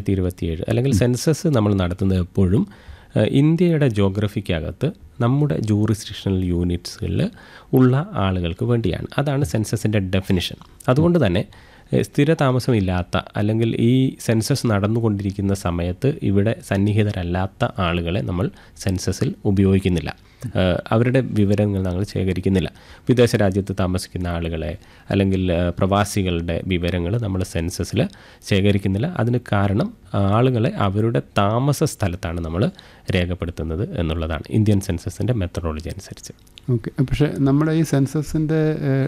രണ്ടായിരത്തി ഇരുപത്തിയേഴ് അല്ലെങ്കിൽ സെൻസസ് നമ്മൾ നടത്തുന്നത് എപ്പോഴും ഏഹ്, ഇന്ത്യയുടെ ജോഗ്രഫിക്കകത്ത് നമ്മുടെ ജൂറിസ്ഡിക്ഷണൽ യൂണിറ്റ്സുകളിൽ ഉള്ള ആളുകൾക്ക് വേണ്ടിയാണ് അതാണ് സെൻസസിൻ്റെ ഡെഫിനിഷൻ അതുകൊണ്ട് തന്നെ ഏഹ്, സ്ഥിര താമസമില്ലാത്ത അല്ലെങ്കിൽ ഈ സെൻസസ് നടന്നുകൊണ്ടിരിക്കുന്ന സമയത്ത് ഇവിടെ സന്നിഹിതരല്ലാത്ത ആളുകളെ നമ്മൾ സെൻസസിൽ ഉപയോഗിക്കുന്നില്ല ഏഹ്, അവരുടെ വിവരങ്ങൾ ഞങ്ങൾ ശേഖരിക്കുന്നില്ല വിദേശ രാജ്യത്ത് താമസിക്കുന്ന ആളുകളെ അല്ലെങ്കിൽ ഏഹ്, പ്രവാസികളുടെ വിവരങ്ങൾ നമ്മൾ സെൻസസിൽ ശേഖരിക്കുന്നില്ല അതിന് കാരണം ആളുകളെ അവരുടെ താമസ സ്ഥലത്താണ് നമ്മൾ രേഖപ്പെടുത്തുന്നത് എന്നുള്ളതാണ് ഇന്ത്യൻ സെൻസസിൻ്റെ മെത്തഡോളജി അനുസരിച്ച് ഓക്കെ പക്ഷേ നമ്മുടെ ഈ സെൻസസിൻ്റെ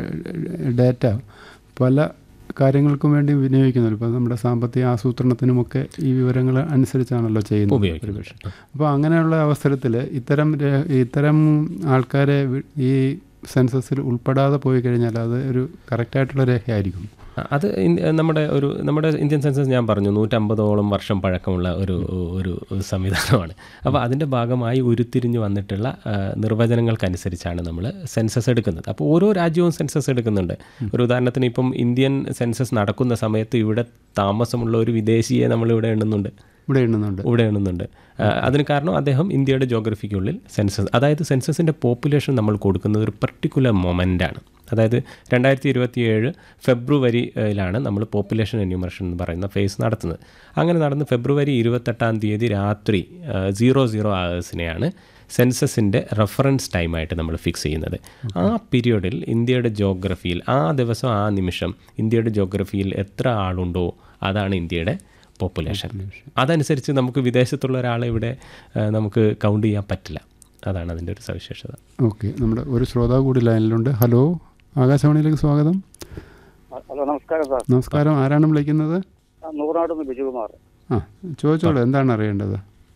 ഡാറ്റ പല കാര്യങ്ങൾക്കും വേണ്ടി വിനിയോഗിക്കുന്നുണ്ട് ഇപ്പോൾ നമ്മുടെ സാമ്പത്തിക ആസൂത്രണത്തിനുമൊക്കെ ഈ വിവരങ്ങൾ അനുസരിച്ചാണല്ലോ ചെയ്യുന്നത് ഉപയോഗിക്കുന്നത് അപ്പോൾ അങ്ങനെയുള്ള അവസരത്തിൽ ഇത്തരം രേ- ഇത്തരം ആൾക്കാരെ വി- ഈ സെൻസസിൽ ഉൾപ്പെടാതെ പോയി കഴിഞ്ഞാൽ അത് ഒരു കറക്റ്റായിട്ടുള്ള രേഖയായിരിക്കും അത് ഇൻ- നമ്മുടെ ഒരു നമ്മുടെ ഇന്ത്യൻ സെൻസസ് ഞാൻ പറഞ്ഞു നൂറ്റമ്പതോളം വർഷം പഴക്കമുള്ള ഒരു ഒരു സംവിധാനമാണ് അപ്പോൾ അതിൻ്റെ ഭാഗമായി ഉരുത്തിരിഞ്ഞ് വന്നിട്ടുള്ള ആ, നിർവചനങ്ങൾക്കനുസരിച്ചാണ് നമ്മൾ സെൻസസ് എടുക്കുന്നത് അപ്പോൾ ഓരോ രാജ്യവും സെൻസസ് എടുക്കുന്നുണ്ട് ഒരു ഉദാഹരണത്തിന് ഇപ്പം ഇന്ത്യൻ സെൻസസ് നടക്കുന്ന സമയത്ത് ഇവിടെ താമസമുള്ള ഒരു വിദേശിയെ നമ്മളിവിടെ എണ്ണുന്നുണ്ട് ഇവിടെ എണ്ണുന്നുണ്ട് ഇവിടെ എണ്ണുന്നുണ്ട് ആ, അതിന് കാരണം അദ്ദേഹം ഇന്ത്യയുടെ ജോഗ്രഫിക്കുള്ളിൽ സെൻസസ് അതായത് സെൻസസിൻ്റെ പോപ്പുലേഷൻ നമ്മൾ കൊടുക്കുന്നത് ഒരു പർട്ടിക്കുലർ മൊമെൻ്റാണ് അതായത് രണ്ടായിരത്തി ഇരുപത്തി ഏഴ് ഫെബ്രുവരിയിലാണ് നമ്മൾ പോപ്പുലേഷൻ എന്യൂമറേഷൻ എന്ന് പറയുന്ന ഫേസ് നടത്തുന്നത് അങ്ങനെ നടന്ന് ഫെബ്രുവരി ഇരുപത്തെട്ടാം തീയതി രാത്രി സീറോ സീറോ ആവേഴ്സിനെയാണ് സെൻസസിൻ്റെ റെഫറൻസ് ടൈമായിട്ട് നമ്മൾ ഫിക്സ് ചെയ്യുന്നത് ആ പീരിയഡിൽ ഇന്ത്യയുടെ ജോഗ്രഫിയിൽ ആ ദിവസം ആ നിമിഷം ഇന്ത്യയുടെ ജോഗ്രഫിയിൽ എത്ര ആളുണ്ടോ അതാണ് ഇന്ത്യയുടെ പോപ്പുലേഷൻ അതനുസരിച്ച് നമുക്ക് വിദേശത്തുള്ള ഒരാളെ ഇവിടെ ആ, നമുക്ക് കൗണ്ട് ചെയ്യാൻ പറ്റില്ല അതാണ് അതിൻ്റെ ഒരു സവിശേഷത ഓക്കെ നമ്മുടെ ഒരു ശ്രോതാവ് കൂടി ലൈനിലുണ്ട് ഹലോ ആകാശവാണിയിലേക്ക് സ്വാഗതം ഹലോ നമസ്കാരം സാർ നമസ്കാരം ആരാണ് വിളിക്കുന്നത് ഞാൻ നൂറാട് നിന്ന് ബിജുകുമാർ ആ ചോദിച്ചോളൂ എന്താണ് അറിയേണ്ടത്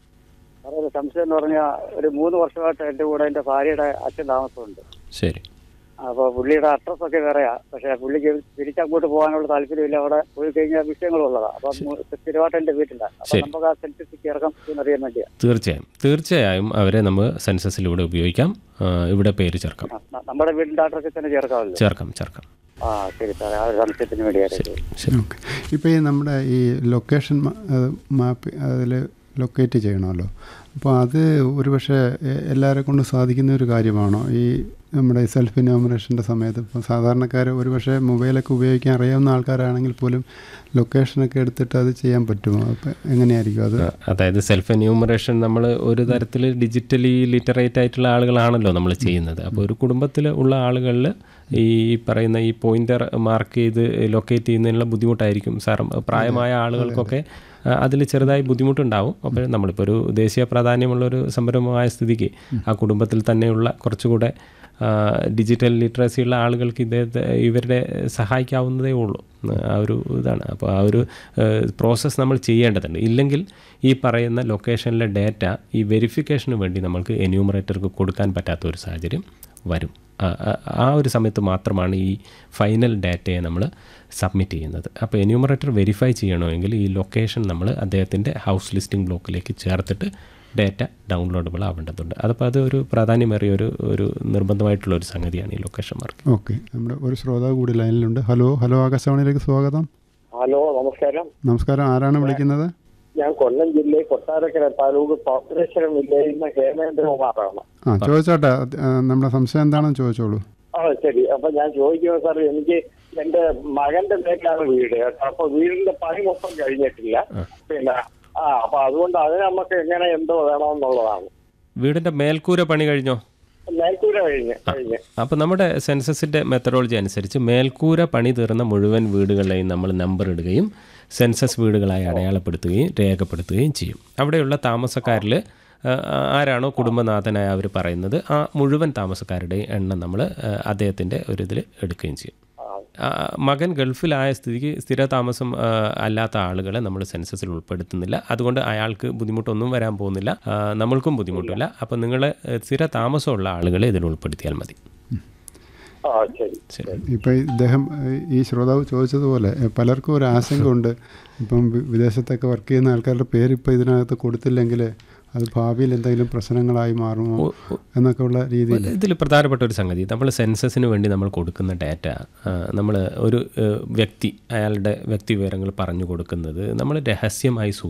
സാറേ ഒരു സംശയം എന്ന് പറഞ്ഞാൽ ഒരു മൂന്ന് വർഷമായിട്ട് എൻ്റെ കൂടെ എൻ്റെ ഭാര്യയുടെ അച്ഛൻ താമസമുണ്ട് ശരി അപ്പോൾ പുള്ളിയുടെ അഡ്രസ് ഒക്കെ വേറെയാ പക്ഷേ പുള്ളിക്ക് തിരിച്ചങ്ങോട്ട് പോകാനുള്ള താല്പര്യമില്ല അവിടെ പോയി കഴിഞ്ഞാൽ വിഷയങ്ങളുള്ളതാണ് അപ്പം സ്ഥിരമായിട്ട് എൻ്റെ വീട്ടിലാണ് അപ്പം ശരി. നമുക്ക് ആ സെൻസസ് ഇറക്കം എന്നറിയാൻ വേണ്ടിയാ തീർച്ചയായും തീർച്ചയായും അവരെ നമ്മൾ സെൻസസിലൂടെ ഉപയോഗിക്കാം ആ, ഇവിടെ പേര് ചേർക്കാം ആ, ന- നമ്മുടെ വീടിൻ്റെ അഡ്രസ്സിൽ തന്നെ ചേർക്കാമല്ലോ ചേർക്കാം ചേർക്കാം ആ ശരി സാറേ ആ ഒരു സംശയത്തിന് വേണ്ടിയായിരുന്നു ശരി ഓക്കെ ഇപ്പോൾ ഈ നമ്മുടെ ഈ ലൊക്കേഷൻ മാപ്പ് അതിൽ ലൊക്കേറ്റ് ചെയ്യണമല്ലോ അപ്പോൾ അത് ഒരുപക്ഷെ എ- എല്ലാവരെ കൊണ്ടും സാധിക്കുന്ന ഒരു കാര്യമാണോ ഈ നമ്മുടെ സെൽഫ് ഇനോമിനേഷൻ്റെ സമയത്ത് ഇപ്പോൾ സാധാരണക്കാർ ഒരുപക്ഷെ മൊബൈലൊക്കെ ഉപയോഗിക്കാൻ അറിയാവുന്ന ആൾക്കാരാണെങ്കിൽ പോലും ലൊക്കേഷനൊക്കെ എടുത്തിട്ട് അത് ചെയ്യാൻ പറ്റുമോ അപ്പോൾ എങ്ങനെയായിരിക്കും അത് അതായത് സെൽഫ് എന്യൂമറേഷൻ നമ്മൾ ഒരു തരത്തിൽ ഡിജിറ്റലി ലിറ്ററേറ്റ് ആയിട്ടുള്ള ആളുകളാണല്ലോ നമ്മൾ ചെയ്യുന്നത് അപ്പോൾ ഒരു കുടുംബത്തിൽ ഉള്ള ആളുകളിൽ ഈ പറയുന്ന ഈ പോയിന്റർ മാർക്ക് ചെയ്ത് ലൊക്കേറ്റ് ചെയ്യുന്നതിനുള്ള ബുദ്ധിമുട്ടായിരിക്കും സാർ പ്രായമായ ആളുകൾക്കൊക്കെ അതിൽ ചെറുതായി ബുദ്ധിമുട്ടുണ്ടാവും അപ്പോൾ നമ്മളിപ്പോൾ ഒരു ദേശീയ പ്രാധാന്യമുള്ള ഒരു സംരംഭമായ സ്ഥിതിക്ക് ആ കുടുംബത്തിൽ തന്നെയുള്ള കുറച്ചുകൂടെ ആ, ഡിജിറ്റൽ ലിറ്ററസി ഉള്ള ആളുകൾക്ക് ഇദ്ദേഹത്തെ ഇവരുടെ സഹായിക്കാവുന്നതേ ഉള്ളൂ ആ ഒരു ഇതാണ് അപ്പോൾ ആ ഒരു പ്രോസസ്സ് നമ്മൾ ചെയ്യേണ്ടതുണ്ട് ഇല്ലെങ്കിൽ ഈ പറയുന്ന ലൊക്കേഷനിലെ ഡേറ്റ ഈ വെരിഫിക്കേഷന് വേണ്ടി നമ്മൾക്ക് എന്യൂമറേറ്റർക്ക് കൊടുക്കാൻ പറ്റാത്ത ഒരു സാഹചര്യം വരും ആ- ആ- ആ ഒരു സമയത്ത് മാത്രമാണ് ഈ ഫൈനൽ ഡാറ്റയെ നമ്മൾ സബ്മിറ്റ് ചെയ്യുന്നത് അപ്പോൾ എന്യൂമറേറ്റർ വെരിഫൈ ചെയ്യണമെങ്കിൽ ഈ ലൊക്കേഷൻ നമ്മൾ അദ്ദേഹത്തിൻ്റെ ഹൗസ് ലിസ്റ്റിംഗ് ബ്ലോക്കിലേക്ക് ചേർത്തിട്ട് ഡാറ്റ ഡൗൺലോഡബിൾ ആവേണ്ടതുണ്ട് അതപ്പോൾ അത് ഒരു പ്രാധാന്യമേറിയ ഒരു ഒരു നിർബന്ധമായിട്ടുള്ള ഒരു സംഗതിയാണ് ഈ ലൊക്കേഷൻ മാർക്ക് ഓക്കെ നമ്മുടെ ഒരു ശ്രോതാവ് കൂടി ലൈനിലുണ്ട് ഹലോ ഹലോ ആകാശവാണിയിലേക്ക് സ്വാഗതം ഹലോ നമസ്കാരം നമസ്കാരം ആരാണ് വിളിക്കുന്നത് ഞാൻ കൊല്ലം ജില്ലയിൽ കൊട്ടാരക്കര താലൂക്ക് കോർപ്പറേഷൻ വില്ലേജിൽ നിന്ന് ഹേമേന്ദ്രകുമാറാണ് ആ ചോദിച്ചോട്ടെ അത്, ആ, നമ്മുടെ സംശയം എന്താണെന്ന് ചോദിച്ചോളൂ ആ ശരി അപ്പൊ ഞാൻ ചോദിക്കുന്നത് സാർ എനിക്ക് എന്റെ മകന്റെ പേരിലാണ് വീട് കേട്ടോ അപ്പൊ വീടിന്റെ പണി മൊത്തം കഴിഞ്ഞിട്ടില്ല പിന്നെ ആ അപ്പൊ അതുകൊണ്ട് അതിന് നമുക്ക് എങ്ങനെ എന്തോ വേണമെന്നുള്ളതാണ് വീടിൻ്റെ മേൽക്കൂര പണി കഴിഞ്ഞോ മേൽക്കൂര കഴിഞ്ഞ് കഴിഞ്ഞ് അപ്പോൾ നമ്മുടെ സെൻസസിൻ്റെ മെത്തഡോളജി അനുസരിച്ച് മേൽക്കൂര പണി തീർന്ന മുഴുവൻ വീടുകളെയും നമ്മൾ നമ്പർ ഇടുകയും സെൻസസ് വീടുകളായി അടയാളപ്പെടുത്തുകയും രേഖപ്പെടുത്തുകയും ചെയ്യും അവിടെയുള്ള താമസക്കാരിൽ ആരാണോ കുടുംബനാഥനായ അവർ പറയുന്നത് ആ മുഴുവൻ താമസക്കാരുടെയും എണ്ണം നമ്മൾ അദ്ദേഹത്തിൻ്റെ ഒരു ഇതിൽ എടുക്കുകയും ചെയ്യും ആ, മകൻ ഗൾഫിലായ സ്ഥിതിക്ക് സ്ഥിര താമസം ആ, അല്ലാത്ത ആളുകളെ നമ്മൾ സെൻസസിൽ ഉൾപ്പെടുത്തുന്നില്ല അതുകൊണ്ട് അയാൾക്ക് ബുദ്ധിമുട്ടൊന്നും വരാൻ പോകുന്നില്ല ആ, നമ്മൾക്കും ബുദ്ധിമുട്ടില്ല അപ്പോൾ നിങ്ങൾ സ്ഥിര താമസമുള്ള ആളുകളെ ഇതിൽ ഉൾപ്പെടുത്തിയാൽ മതി ആ ശരി ശരി ഇപ്പം ഇദ്ദേഹം ഏഹ്, ഈ ശ്രോതാവ് ചോദിച്ചതുപോലെ ഏഹ്, പലർക്കും ഒരു ആശങ്കയുണ്ട് ഇപ്പം വി- വിദേശത്തൊക്കെ വർക്ക് ചെയ്യുന്ന ആൾക്കാരുടെ പേര് ഇപ്പം ഇതിനകത്ത് കൊടുത്തില്ലെങ്കിൽ അത് ഭാവിയിൽ എന്തെങ്കിലും പ്രശ്നങ്ങളായി മാറുമോ എന്നൊക്കെ ഉള്ള രീതിയിൽ ഇതിൽ പ്രധാനപ്പെട്ട ഒരു സംഗതി നമ്മൾ സെൻസസിന് വേണ്ടി നമ്മൾ കൊടുക്കുന്ന ഡാറ്റ നമ്മൾ ഒരു ഏഹ്, വ്യക്തി അയാളുടെ വ്യക്തി വിവരങ്ങൾ പറഞ്ഞു കൊടുക്കുന്നത് നമ്മൾ രഹസ്യമായി